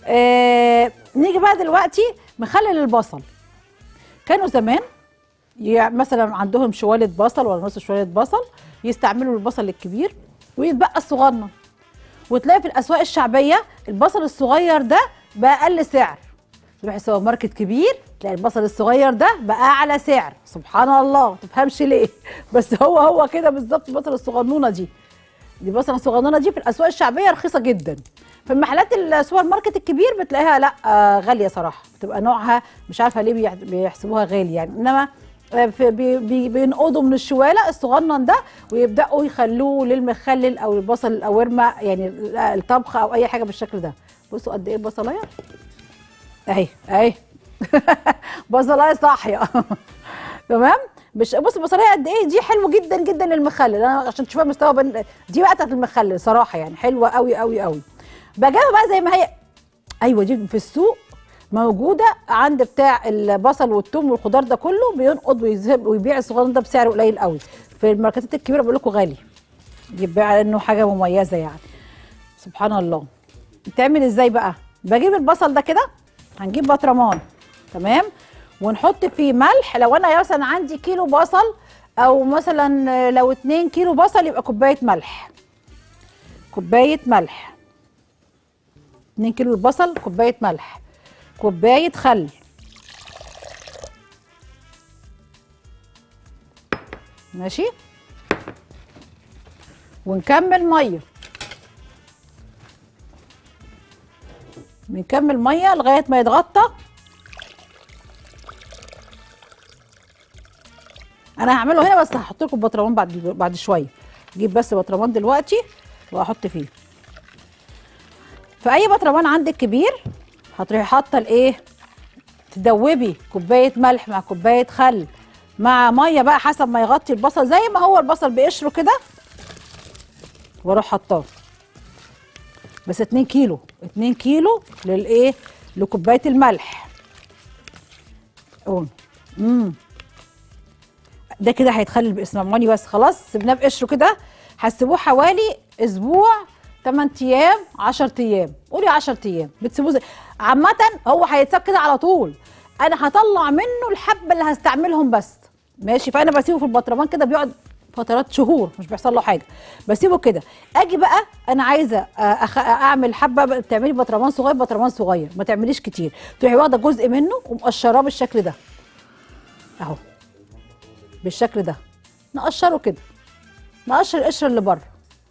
آه نيجي بقى دلوقتي مخلل البصل كانوا زمان يعني مثلا عندهم شوالة بصل ولا نص شوالة بصل يستعملوا البصل الكبير ويتبقى الصغنن وتلاقي في الاسواق الشعبيه البصل الصغير ده باقل سعر تروح السوبر ماركت كبير تلاقي البصل الصغير ده باعلى سعر سبحان الله ما تفهمش ليه بس هو هو كده بالظبط البصل الصغنونه دي دي البصله الصغنونه دي في الاسواق الشعبيه رخيصه جدا في المحلات السوبر ماركت الكبير بتلاقيها لا آه غاليه صراحه بتبقى نوعها مش عارفه ليه بيح- بيحسبوها غالي يعني انما آه، في- بي- بي- بينقضوا من الشواله الصغنن ده ويبداوا يخلوه للمخلل او البصل الاورمه يعني ال- الطبخ او اي حاجه بالشكل ده بصوا قد ايه البصلايه اهي اهي بصلايه صاحيه تمام بش بص البصلايه قد ايه دي حلوه جدا جدا للمخلل انا عشان تشوفها مستوى بن... دي بقى بتاعت المخلل صراحه يعني حلوه قوي قوي قوي بجيبها بقى زي ما هي ايوه دي في السوق موجوده عند بتاع البصل والثوم والخضار ده كله بينقض ويذهب ويبيع الصغير ده بسعر قليل قوي في الماركتات الكبيره بقول لكم غالي يبيع على انه حاجه مميزه يعني سبحان الله بتعمل ازاي بقى بجيب البصل ده كده هنجيب بطرمان تمام ونحط فيه ملح لو انا مثلا عندي كيلو بصل او مثلا لو 2 كيلو بصل يبقى كوبايه ملح كوبايه ملح 2 كيلو البصل كوبايه ملح كوبايه خل ماشي ونكمل ميه بنكمل ميه لغايه ما يتغطى انا هعمله هنا بس هحط لكم بطرمان بعد بعد شويه اجيب بس بطرمان دلوقتي واحط فيه في اي بطرمان عندك كبير هتروحي حاطه الايه تدوبي كوبايه ملح مع كوبايه خل مع ميه بقى حسب ما يغطي البصل زي ما هو البصل بقشره كده واروح حطاه بس 2 كيلو 2 كيلو للايه لكوبايه الملح اهو امم ده كده هيتخلل باسمعوني بس خلاص سيبناه بقشره كده هتسيبوه حوالي اسبوع 8 ايام 10 ايام قولي 10 ايام بتسيبوه زي عامه هو هيتساب كده على طول انا هطلع منه الحبه اللي هستعملهم بس ماشي فانا بسيبه في البطرمان كده بيقعد فترات شهور مش بيحصل له حاجه بسيبه كده اجي بقى انا عايزه أخ... اعمل حبه بتعملي بطرمان صغير بطرمان صغير ما تعمليش كتير تروحي واخده جزء منه ومقشراه بالشكل ده اهو بالشكل ده نقشره كده نقشر القشر اللي بره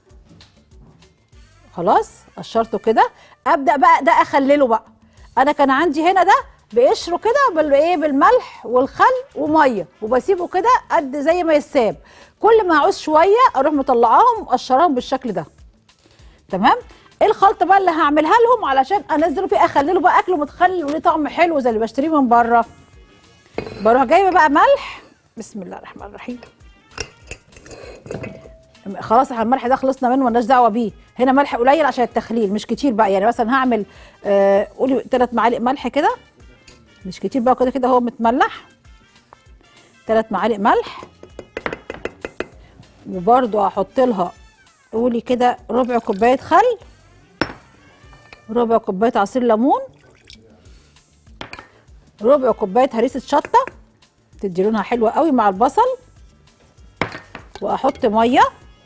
خلاص قشرته كده ابدا بقى ده اخلله بقى انا كان عندي هنا ده بقشره كده بالايه بالملح والخل وميه وبسيبه كده قد زي ما يساب كل ما اعوز شويه اروح مطلعاهم مقشراهم بالشكل ده تمام ايه الخلطه بقى اللي هعملها لهم علشان انزله فيه اخلله بقى اكله متخلل وليه طعم حلو زي اللي بشتريه من بره بروح جايبه بقى ملح بسم الله الرحمن الرحيم خلاص احنا الملح ده خلصنا منه مالناش دعوه بيه هنا ملح قليل عشان التخليل مش كتير بقى يعني مثلا هعمل آه قولي ثلاث معالق ملح كده مش كتير بقى كده كده هو متملح ثلاث معالق ملح وبرده هحط لها قولي كده ربع كوبايه خل ربع كوبايه عصير ليمون ربع كوبايه هريسه شطه تدي لونها حلوه قوي مع البصل واحط ميه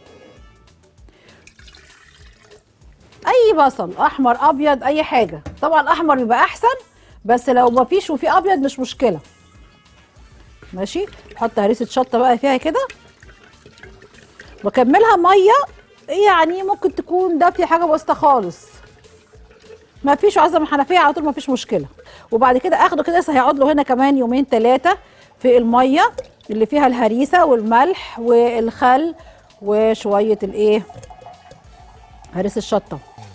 اي بصل احمر ابيض اي حاجه طبعا احمر بيبقى احسن بس لو ما فيش وفي ابيض مش مشكله ماشي احط هريسه شطه بقى فيها كده واكملها ميه يعني ممكن تكون دافيه حاجه بسيطه خالص ما فيش عايزه من الحنفيه على طول ما فيش مشكله وبعد كده اخده كده لسه هيقعد له هنا كمان يومين ثلاثه في الميه اللي فيها الهريسه والملح والخل وشويه الايه هريسه الشطه